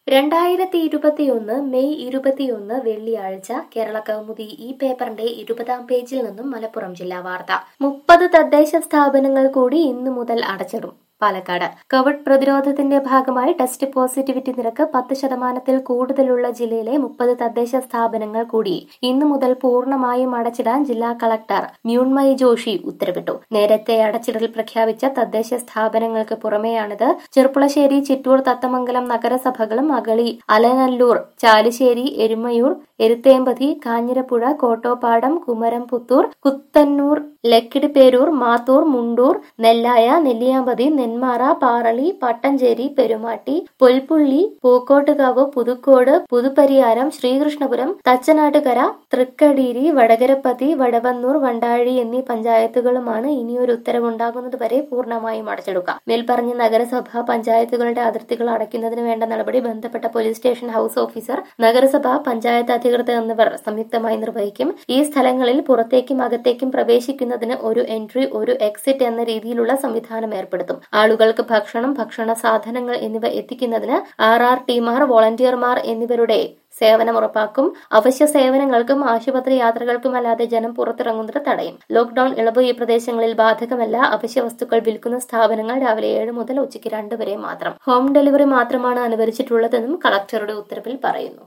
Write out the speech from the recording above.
രണ്ടായിരത്തി ഇരുപത്തിയൊന്ന് മെയ് ഇരുപത്തിയൊന്ന് വെള്ളിയാഴ്ച കേരള കൗമുദി ഈ പേപ്പറിന്റെ ഇരുപതാം പേജിൽ നിന്നും മലപ്പുറം ജില്ലാ വാർത്ത മുപ്പത് തദ്ദേശ സ്ഥാപനങ്ങൾ കൂടി ഇന്നു മുതൽ അടച്ചിടും പാലക്കാട് കോവിഡ് പ്രതിരോധത്തിന്റെ ഭാഗമായി ടെസ്റ്റ് പോസിറ്റിവിറ്റി നിരക്ക് പത്ത് ശതമാനത്തിൽ കൂടുതലുള്ള ജില്ലയിലെ മുപ്പത് തദ്ദേശ സ്ഥാപനങ്ങൾ കൂടി ഇന്നു മുതൽ പൂർണ്ണമായും അടച്ചിടാൻ ജില്ലാ കളക്ടർ മ്യൂൺമയി ജോഷി ഉത്തരവിട്ടു നേരത്തെ അടച്ചിടൽ പ്രഖ്യാപിച്ച തദ്ദേശ സ്ഥാപനങ്ങൾക്ക് പുറമെയാണിത് ചെറുപ്പുളശ്ശേരി ചിറ്റൂർ തത്തമംഗലം നഗരസഭകളും അകളി അലനല്ലൂർ ചാലിശ്ശേരി എരുമയൂർ എരുത്തേമ്പതി കാഞ്ഞിരപ്പുഴ കോട്ടോപ്പാടം കുമരം പുത്തൂർ കുത്തന്നൂർ ലക്കിടിപ്പേരൂർ മാത്തൂർ മുണ്ടൂർ നെല്ലായ നെല്ലിയാമ്പതി നെന്മാറ പാറളി പട്ടഞ്ചേരി പെരുമാട്ടി പൊൽപ്പുള്ളി പൂക്കോട്ടുകാവ് പുതുക്കോട് പുതുപ്പരിയാരം ശ്രീകൃഷ്ണപുരം തച്ചനാട്ടുകര തൃക്കടീരി വടകരപ്പതി വടവന്നൂർ വണ്ടാഴി എന്നീ പഞ്ചായത്തുകളുമാണ് ഇനിയൊരു ഉത്തരവുണ്ടാകുന്നത് വരെ പൂർണ്ണമായും അടച്ചിടുക മേൽപ്പറഞ്ഞ നഗരസഭ പഞ്ചായത്തുകളുടെ അതിർത്തികൾ അടയ്ക്കുന്നതിന് വേണ്ട നടപടി ബന്ധപ്പെട്ട പോലീസ് സ്റ്റേഷൻ ഹൌസ് ഓഫീസർ നഗരസഭ പഞ്ചായത്ത് അധികൃതർ എന്നിവർ സംയുക്തമായി നിർവഹിക്കും ഈ സ്ഥലങ്ങളിൽ പുറത്തേക്കും അകത്തേക്കും പ്രവേശിക്കുന്നതിന് ഒരു എൻട്രി ഒരു എക്സിറ്റ് എന്ന രീതിയിലുള്ള സംവിധാനം ഏർപ്പെടുത്തും ആളുകൾക്ക് ഭക്ഷണം ഭക്ഷണ സാധനങ്ങൾ എന്നിവ എത്തിക്കുന്നതിന് ആർ ആർ ടിമാർ വോളണ്ടിയർമാർ എന്നിവരുടെ സേവനം ഉറപ്പാക്കും അവശ്യ സേവനങ്ങൾക്കും ആശുപത്രി യാത്രകൾക്കുമല്ലാതെ ജനം പുറത്തിറങ്ങുന്നത് തടയും ലോക്ഡൌൺ ഇളവ് ഈ പ്രദേശങ്ങളിൽ ബാധകമല്ല അവശ്യ വസ്തുക്കൾ വിൽക്കുന്ന സ്ഥാപനങ്ങൾ രാവിലെ ഏഴ് മുതൽ ഉച്ചയ്ക്ക് രണ്ട് വരെ മാത്രം ഹോം ഡെലിവറി മാത്രമാണ് അനുവദിച്ചിട്ടുള്ളതെന്നും കളക്ടറുടെ ഉത്തരവിൽ പറയുന്നു